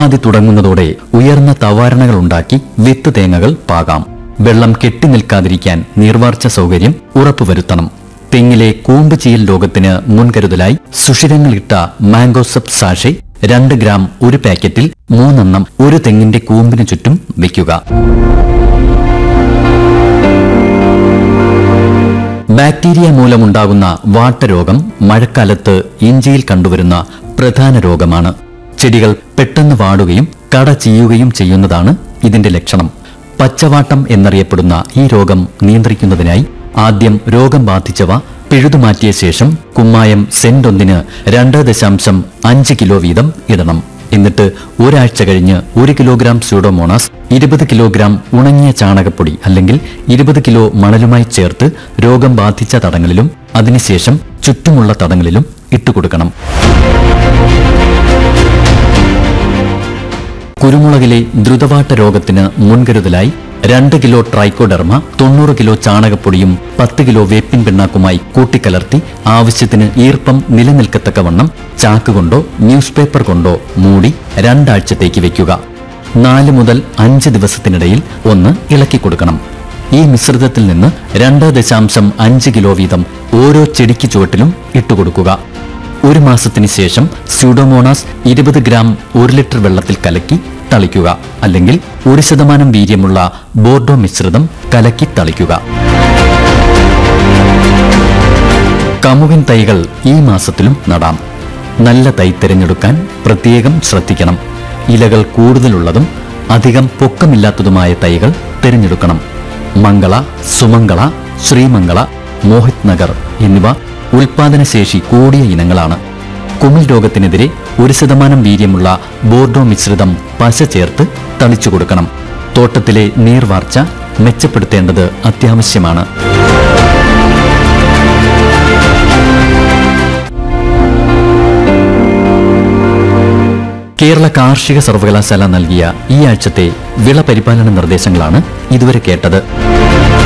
ആദ്യ തുടങ്ങുന്നതോടെ ഉയർന്ന തവാരണകൾ ഉണ്ടാക്കി വിത്ത് തേങ്ങകൾ പാകാം വെള്ളം കെട്ടി നിൽക്കാതിരിക്കാൻ നീർവാർച്ച സൗകര്യം ഉറപ്പുവരുത്തണം തെങ്ങിലെ കൂമ്പ് ചീയൽ രോഗത്തിന് മുൻകരുതലായി സുഷിരങ്ങളിട്ട മാംഗോസപ്പ് സാഷെ രണ്ട് ഗ്രാം ഒരു പാക്കറ്റിൽ മൂന്നെണ്ണം ഒരു തെങ്ങിന്റെ കൂമ്പിന് ചുറ്റും വയ്ക്കുക ബാക്ടീരിയ മൂലമുണ്ടാകുന്ന വാട്ടരോഗം മഴക്കാലത്ത് ഇഞ്ചിയിൽ കണ്ടുവരുന്ന പ്രധാന രോഗമാണ് ചെടികൾ പെട്ടെന്ന് വാടുകയും കട ചെയ്യുകയും ചെയ്യുന്നതാണ് ഇതിന്റെ ലക്ഷണം പച്ചവാട്ടം എന്നറിയപ്പെടുന്ന ഈ രോഗം നിയന്ത്രിക്കുന്നതിനായി ആദ്യം രോഗം ബാധിച്ചവ പിഴുതുമാറ്റിയ ശേഷം കുമ്മായം സെന്റൊന്നിന് രണ്ട് ദശാംശം അഞ്ച് കിലോ വീതം ഇടണം എന്നിട്ട് ഒരാഴ്ച കഴിഞ്ഞ് ഒരു കിലോഗ്രാം സ്യൂഡോമോണാസ് ഇരുപത് കിലോഗ്രാം ഉണങ്ങിയ ചാണകപ്പൊടി അല്ലെങ്കിൽ ഇരുപത് കിലോ മണലുമായി ചേർത്ത് രോഗം ബാധിച്ച തടങ്ങളിലും അതിനുശേഷം ചുറ്റുമുള്ള തടങ്ങളിലും ഇട്ടുകൊടുക്കണം കുരുമുളകിലെ ദ്രുതവാട്ട രോഗത്തിന് മുൻകരുതലായി രണ്ട് കിലോ ട്രൈക്കോഡെർമ തൊണ്ണൂറ് കിലോ ചാണകപ്പൊടിയും പത്ത് കിലോ വേപ്പിൻ പിണ്ണാക്കുമായി കൂട്ടിക്കലർത്തി ആവശ്യത്തിന് ഈർപ്പം നിലനിൽക്കത്തക്കവണ്ണം ചാക്ക് കൊണ്ടോ ന്യൂസ് പേപ്പർ കൊണ്ടോ മൂടി രണ്ടാഴ്ചത്തേക്ക് വെക്കുക നാല് മുതൽ അഞ്ച് ദിവസത്തിനിടയിൽ ഒന്ന് ഇളക്കി കൊടുക്കണം ഈ മിശ്രിതത്തിൽ നിന്ന് രണ്ട് ദശാംശം അഞ്ച് കിലോ വീതം ഓരോ ചെടിക്ക് ചുവട്ടിലും ഇട്ടുകൊടുക്കുക ഒരു മാസത്തിന് ശേഷം സ്യൂഡോമോണാസ് ഇരുപത് ഗ്രാം ഒരു ലിറ്റർ വെള്ളത്തിൽ കലക്കി തളിക്കുക അല്ലെങ്കിൽ ഒരു ശതമാനം വീര്യമുള്ള ബോർഡോ മിശ്രിതം കലക്കി തളിക്കുക കമുകൻ തൈകൾ ഈ മാസത്തിലും നടാം നല്ല തൈ തിരഞ്ഞെടുക്കാൻ പ്രത്യേകം ശ്രദ്ധിക്കണം ഇലകൾ കൂടുതലുള്ളതും അധികം പൊക്കമില്ലാത്തതുമായ തൈകൾ തിരഞ്ഞെടുക്കണം മംഗള സുമംഗള ശ്രീമംഗള മോഹിത് നഗർ എന്നിവ ഉൽപാദനശേഷി കൂടിയ ഇനങ്ങളാണ് കുമിൾ രോഗത്തിനെതിരെ ഒരു ശതമാനം വീര്യമുള്ള ബോർഡോ മിശ്രിതം പശ ചേർത്ത് തളിച്ചു കൊടുക്കണം തോട്ടത്തിലെ നീർവാർച്ച മെച്ചപ്പെടുത്തേണ്ടത് അത്യാവശ്യമാണ് കേരള കാർഷിക സർവകലാശാല നൽകിയ ഈ ആഴ്ചത്തെ വിള പരിപാലന നിർദ്ദേശങ്ങളാണ് ഇതുവരെ കേട്ടത്